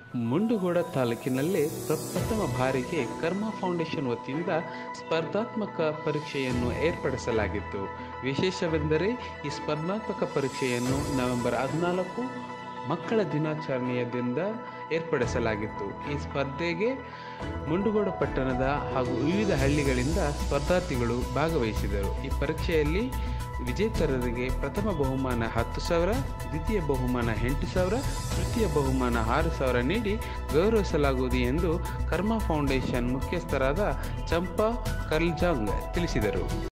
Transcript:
ಮುಂಡಗೋಡ ತಾಲೂಕಿನಲ್ಲಿ ಪ್ರಪ್ರಥಮ ಬಾರಿಗೆ ಕರ್ಮ ಫೌಂಡೇಶನ್ ವತಿಯಿಂದ ಸ್ಪರ್ಧಾತ್ಮಕ ಪರೀಕ್ಷೆಯನ್ನು ಏರ್ಪಡಿಸಲಾಗಿತ್ತು ವಿಶೇಷವೆಂದರೆ ಈ ಸ್ಪರ್ಧಾತ್ಮಕ ಪರೀಕ್ಷೆಯನ್ನು ನವೆಂಬರ್ ಹದಿನಾಲ್ಕು ಮಕ್ಕಳ ದಿನಾಚರಣೆಯ ದಿನದ ಏರ್ಪಡಿಸಲಾಗಿತ್ತು ಈ ಸ್ಪರ್ಧೆಗೆ ಮುಂಡಗೋಡ ಪಟ್ಟಣದ ಹಾಗೂ ವಿವಿಧ ಹಳ್ಳಿಗಳಿಂದ ಸ್ಪರ್ಧಾರ್ಥಿಗಳು ಭಾಗವಹಿಸಿದರು ಈ ಪರೀಕ್ಷೆಯಲ್ಲಿ ವಿಜೇತರರಿಗೆ ಪ್ರಥಮ ಬಹುಮಾನ ಹತ್ತು ಸಾವಿರ ದ್ವಿತೀಯ ಬಹುಮಾನ ಎಂಟು ಸಾವಿರ ತೃತೀಯ ಬಹುಮಾನ ಆರು ಸಾವಿರ ನೀಡಿ ಗೌರವಿಸಲಾಗುವುದು ಎಂದು ಕರ್ಮ ಫೌಂಡೇಶನ್ ಮುಖ್ಯಸ್ಥರಾದ ಚಂಪಾ ಕಲ್ಜಾಂಗ್ ತಿಳಿಸಿದರು